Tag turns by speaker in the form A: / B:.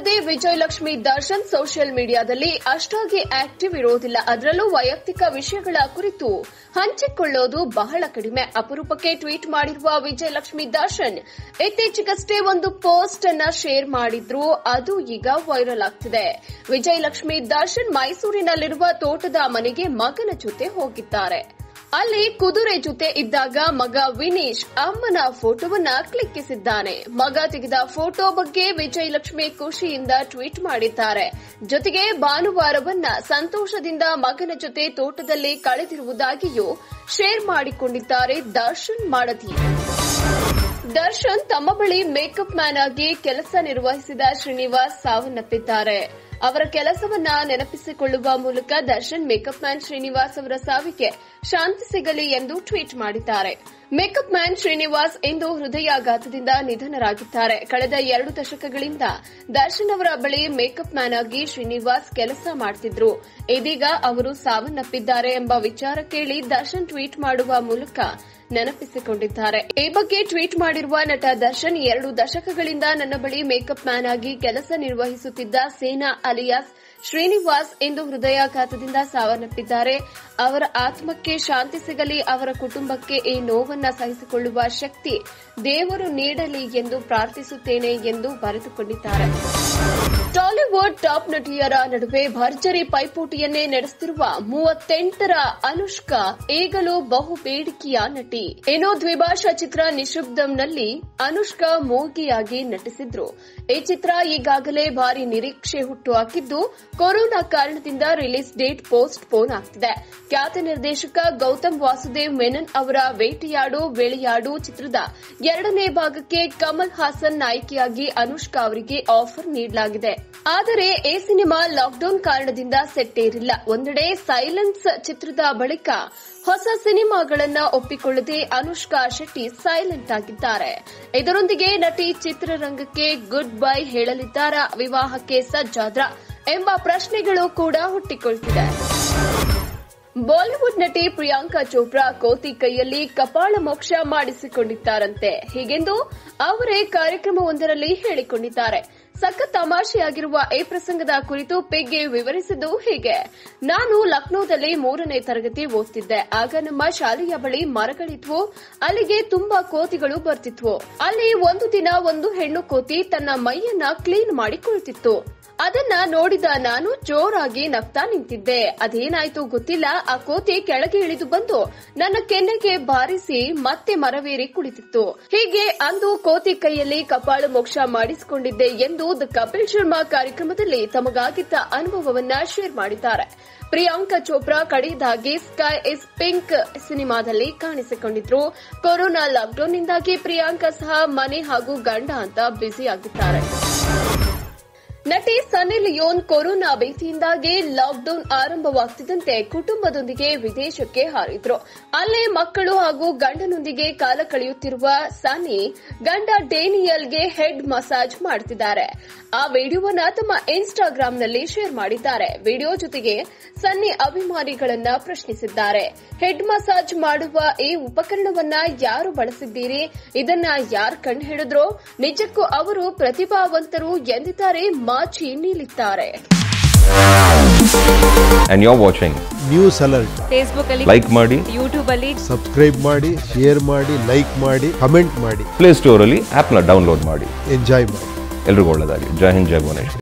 A: ಅಲ್ಲದೆ ವಿಜಯಲಕ್ಷ್ಮಿ ದರ್ಶನ್ ಸೋಷಿಯಲ್ ಮೀಡಿಯಾದಲ್ಲಿ ಅಷ್ಟಾಗಿ ಆಕ್ಟಿವ್ ಇರೋದಿಲ್ಲ ಅದರಲ್ಲೂ ವೈಯಕ್ತಿಕ ವಿಷಯಗಳ ಕುರಿತು ಹಂಚಿಕೊಳ್ಳೋದು ಬಹಳ ಕಡಿಮೆ ಅಪರೂಪಕ್ಕೆ ಟ್ವೀಟ್ ಮಾಡಿರುವ ವಿಜಯಲಕ್ಷ್ಮಿ ದರ್ಶನ್ ಇತ್ತೀಚೆಗಷ್ಟೇ ಒಂದು ಪೋಸ್ಟ್ ಅನ್ನ ಶೇರ್ ಮಾಡಿದ್ರು ಅದು ಈಗ ವೈರಲ್ ಆಗ್ತಿದೆ ವಿಜಯಲಕ್ಷ್ಮಿ ದರ್ಶನ್ ಮೈಸೂರಿನಲ್ಲಿರುವ ತೋಟದ ಮನೆಗೆ ಮಗನ ಜೊತೆ ಹೋಗಿದ್ದಾರೆ ಅಲ್ಲಿ ಕುದುರೆ ಜೊತೆ ಇದ್ದಾಗ ಮಗ ವಿನೀಶ್ ಅಮ್ಮನ ಫೋಟೋವನ್ನ ಕ್ಲಿಕ್ಕಿಸಿದ್ದಾನೆ ಮಗ ತೆಗೆದ ಫೋಟೋ ಬಗ್ಗೆ ವಿಜಯಲಕ್ಷ್ಮಿ ಖುಷಿಯಿಂದ ಟ್ವೀಟ್ ಮಾಡಿದ್ದಾರೆ ಜೊತೆಗೆ ಭಾನುವಾರವನ್ನ ಸಂತೋಷದಿಂದ ಮಗನ ಜೊತೆ ತೋಟದಲ್ಲಿ ಕಳೆದಿರುವುದಾಗಿಯೂ ಶೇರ್ ಮಾಡಿಕೊಂಡಿದ್ದಾರೆ ದರ್ಶನ್ ಮಾಡದಿ ದರ್ಶನ್ ತಮ್ಮ ಬಳಿ ಮೇಕಪ್ ಮ್ಯಾನ್ ಆಗಿ ಕೆಲಸ ನಿರ್ವಹಿಸಿದ ಶ್ರೀನಿವಾಸ್ ಸಾವನ್ನಪ್ಪಿದ್ದಾರೆ ಅವರ ಕೆಲಸವನ್ನ ನೆನಪಿಸಿಕೊಳ್ಳುವ ಮೂಲಕ ದರ್ಶನ್ ಮೇಕಪ್ ಮ್ಯಾನ್ ಶ್ರೀನಿವಾಸ್ ಅವರ ಸಾವಿಗೆ ಶಾಂತಿ ಸಿಗಲಿ ಎಂದು ಟ್ವೀಟ್ ಮಾಡಿದ್ದಾರೆ ಮೇಕಪ್ ಮ್ಯಾನ್ ಶ್ರೀನಿವಾಸ್ ಇಂದು ಹೃದಯಾಘಾತದಿಂದ ನಿಧನರಾಗಿದ್ದಾರೆ ಕಳೆದ ಎರಡು ದಶಕಗಳಿಂದ ದರ್ಶನ್ ಅವರ ಬಳಿ ಮೇಕಪ್ ಮ್ಯಾನ್ ಆಗಿ ಶ್ರೀನಿವಾಸ್ ಕೆಲಸ ಮಾಡ್ತಿದ್ರು ಇದೀಗ ಅವರು ಸಾವನ್ನಪ್ಪಿದ್ದಾರೆ ಎಂಬ ವಿಚಾರ ಕೇಳಿ ದರ್ಶನ್ ಟ್ವೀಟ್ ಮಾಡುವ ಮೂಲಕ ನೆನಪಿಸಿಕೊಂಡಿದ್ದಾರೆ ಈ ಬಗ್ಗೆ ಟ್ವೀಟ್ ಮಾಡಿರುವ ನಟ ದರ್ಶನ್ ಎರಡು ದಶಕಗಳಿಂದ ನನ್ನ ಬಳಿ ಮೇಕಪ್ ಮ್ಯಾನ್ ಆಗಿ ಕೆಲಸ ನಿರ್ವಹಿಸುತ್ತಿದ್ದ ಸೇನಾ ಅಲಿಯಾಸ್ ಶ್ರೀನಿವಾಸ್ ಇಂದು ಹೃದಯಾಘಾತದಿಂದ ಸಾವನ್ನಪ್ಪಿದ್ದಾರೆ ಅವರ ಆತ್ಮಕ್ಕೆ ಶಾಂತಿ ಸಿಗಲಿ ಅವರ ಕುಟುಂಬಕ್ಕೆ ಈ ನೋವನ್ನ ಸಹಿಸಿಕೊಳ್ಳುವ ಶಕ್ತಿ ದೇವರು ನೀಡಲಿ ಎಂದು ಪ್ರಾರ್ಥಿಸುತ್ತೇನೆ ಎಂದು ಬರೆದುಕೊಂಡಿದ್ದಾರೆ ಟಾಲಿವುಡ್ ಟಾಪ್ ನಟಿಯರ ನಡುವೆ ಭರ್ಜರಿ ಪೈಪೋಟಿಯನ್ನೇ ನಡೆಸುತ್ತಿರುವ ಮೂವತ್ತೆಂಟರ ಅನುಷ್ಕಾ ಈಗಲೂ ಬಹು ಬೇಡಿಕೆಯ ನಟಿ ಏನೋ ದ್ವಿಭಾಷಾ ಚಿತ್ರ ನಿಶಬ್ದಂನಲ್ಲಿ ಅನುಷ್ಕಾ ಮೋಗಿಯಾಗಿ ನಟಿಸಿದ್ರು ಈ ಚಿತ್ರ ಈಗಾಗಲೇ ಭಾರಿ ನಿರೀಕ್ಷೆ ಹುಟ್ಟುಹಾಕಿದ್ದು ಕೊರೋನಾ ಕಾರಣದಿಂದ ರಿಲೀಸ್ ಡೇಟ್ ಪೋಸ್ಟ್ ಪೋನ್ ಆಗ್ತಿದೆ ಖ್ಯಾತ ನಿರ್ದೇಶಕ ಗೌತಮ್ ವಾಸುದೇವ್ ಮೆನನ್ ಅವರ ಬೇಟೆಯಾಡು ಬೆಳೆಯಾಡು ಚಿತ್ರದ ಎರಡನೇ ಭಾಗಕ್ಕೆ ಕಮಲ್ ಹಾಸನ್ ನಾಯಕಿಯಾಗಿ ಅನುಷ್ಕಾ ಅವರಿಗೆ ಆಫರ್ ನೀಡಲಾಗಿದೆ ಆದರೆ ಈ ಸಿನಿಮಾ ಲಾಕ್ಡೌನ್ ಕಾರಣದಿಂದ ಸೆಟ್ಟೇರಿಲ್ಲ ಒಂದೆಡೆ ಸೈಲೆನ್ಸ್ ಚಿತ್ರದ ಬಳಿಕ ಹೊಸ ಸಿನಿಮಾಗಳನ್ನ ಒಪ್ಪಿಕೊಳ್ಳದೆ ಅನುಷ್ಕಾ ಶೆಟ್ಟಿ ಸೈಲೆಂಟ್ ಆಗಿದ್ದಾರೆ ಇದರೊಂದಿಗೆ ನಟಿ ಚಿತ್ರರಂಗಕ್ಕೆ ಗುಡ್ ಬೈ ಹೇಳಲಿದ್ದಾರ ವಿವಾಹಕ್ಕೆ ಸಜ್ಜಾದ್ರ ಎಂಬ ಪ್ರಶ್ನೆಗಳು ಕೂಡ ಹುಟ್ಟಿಕೊಳ್ತಿದೆ ಬಾಲಿವುಡ್ ನಟಿ ಪ್ರಿಯಾಂಕಾ ಚೋಪ್ರಾ ಕೋತಿ ಕೈಯಲ್ಲಿ ಕಪಾಳ ಮೋಕ್ಷ ಮಾಡಿಸಿಕೊಂಡಿದ್ದಾರಂತೆ ಹೀಗೆಂದು ಅವರೇ ಕಾರ್ಯಕ್ರಮವೊಂದರಲ್ಲಿ ಹೇಳಿಕೊಂಡಿದ್ದಾರೆ ಸಖತ್ ತಮಾಷೆಯಾಗಿರುವ ಈ ಪ್ರಸಂಗದ ಕುರಿತು ಪಿಗ್ಗೆ ವಿವರಿಸಿದ್ದು ಹೀಗೆ ನಾನು ಲಕ್ನೋದಲ್ಲಿ ಮೂರನೇ ತರಗತಿ ಓದ್ತಿದ್ದೆ ಆಗ ನಮ್ಮ ಶಾಲೆಯ ಬಳಿ ಮರಗಳಿದ್ವು ಅಲ್ಲಿಗೆ ತುಂಬಾ ಕೋತಿಗಳು ಬರ್ತಿದ್ವು ಅಲ್ಲಿ ಒಂದು ದಿನ ಒಂದು ಹೆಣ್ಣು ಕೋತಿ ತನ್ನ ಮೈಯನ್ನ ಕ್ಲೀನ್ ಮಾಡಿ ಕುಳಿತಿತ್ತು ಅದನ್ನ ನೋಡಿದ ನಾನು ಜೋರಾಗಿ ನಗ್ತಾ ನಿಂತಿದ್ದೆ ಅದೇನಾಯ್ತು ಗೊತ್ತಿಲ್ಲ ಆ ಕೋತಿ ಕೆಳಗೆ ಇಳಿದು ಬಂದು ನನ್ನ ಕೆನ್ನೆಗೆ ಬಾರಿಸಿ ಮತ್ತೆ ಮರವೇರಿ ಕುಳಿತಿತ್ತು ಹೀಗೆ ಅಂದು ಕೋತಿ ಕೈಯಲ್ಲಿ ಕಪಾಳು ಮೋಕ್ಷ ಮಾಡಿಸಿಕೊಂಡಿದ್ದೆ ಎಂದು ದ ಕಪಿಲ್ ಶರ್ಮಾ ಕಾರ್ಯಕ್ರಮದಲ್ಲಿ ತಮಗಾಗಿದ್ದ ಅನುಭವವನ್ನ ಶೇರ್ ಮಾಡಿದ್ದಾರೆ ಪ್ರಿಯಾಂಕಾ ಚೋಪ್ರಾ ಕಡೆಯದಾಗಿ ಸ್ಕೈ ಇಸ್ ಪಿಂಕ್ ಸಿನಿಮಾದಲ್ಲಿ ಕಾಣಿಸಿಕೊಂಡಿದ್ರು ಕೊರೋನಾ ಲಾಕ್ಡೌನ್ನಿಂದಾಗಿ ಪ್ರಿಯಾಂಕಾ ಸಹ ಮನೆ ಹಾಗೂ ಗಂಡ ಅಂತ ಬ್ಯುಸಿ ಆಗಿದ್ದಾರೆ ನಟಿ ಸನ್ನಿ ಲಿಯೋನ್ ಕೊರೋನಾ ಭೀತಿಯಿಂದಾಗಿ ಲಾಕ್ಡೌನ್ ಆರಂಭವಾಗ್ತಿದ್ದಂತೆ ಕುಟುಂಬದೊಂದಿಗೆ ವಿದೇಶಕ್ಕೆ ಹಾರಿದ್ರು ಅಲ್ಲೇ ಮಕ್ಕಳು ಹಾಗೂ ಗಂಡನೊಂದಿಗೆ ಕಾಲ ಕಳೆಯುತ್ತಿರುವ ಸನ್ನಿ ಗಂಡ ಡೇನಿಯಲ್ಗೆ ಹೆಡ್ ಮಸಾಜ್ ಮಾಡ್ತಿದ್ದಾರೆ ಆ ವಿಡಿಯೋವನ್ನ ತಮ್ಮ ಇನ್ಸ್ಟಾಗ್ರಾಂನಲ್ಲಿ ಶೇರ್ ಮಾಡಿದ್ದಾರೆ ವಿಡಿಯೋ ಜೊತೆಗೆ ಸನ್ನಿ ಅಭಿಮಾನಿಗಳನ್ನ ಪ್ರಶ್ನಿಸಿದ್ದಾರೆ ಹೆಡ್ ಮಸಾಜ್ ಮಾಡುವ ಈ ಉಪಕರಣವನ್ನ ಯಾರು ಬಳಸಿದ್ದೀರಿ ಇದನ್ನ ಯಾರು ಕಂಡು ಹಿಡಿದ್ರೋ ನಿಜಕ್ಕೂ ಅವರು ಪ್ರತಿಭಾವಂತರು ಎಂದಿದ್ದಾರೆ ಮಾಚಿ ನೀಲಿದ್ದಾರೆ
B: and you're watching.
C: News alert
D: Facebook ಅಲ್ಲಿ
B: Like ಮಾಡಿ
D: ಯೂಟ್ಯೂಬ್ ಅಲ್ಲಿ
C: ಸಬ್ಸ್ಕ್ರೈಬ್ ಮಾಡಿ ಶೇರ್ ಮಾಡಿ ಲೈಕ್ ಮಾಡಿ ಕಮೆಂಟ್ ಮಾಡಿ
B: ಪ್ಲೇ ಸ್ಟೋರಲ್ಲಿ ಆ್ಯಪ್ನ ಡೌನ್ಲೋಡ್ ಮಾಡಿ
C: ಎಂಜಾಯ್ ಮಾಡಿ
B: ಎಲ್ರಿಗೂ ಒಳ್ಳೆಯದಾಗಲಿ ಜೈ ಹಿಂದ್ ಜೈ ಭುವನೇಶ್ವರಿ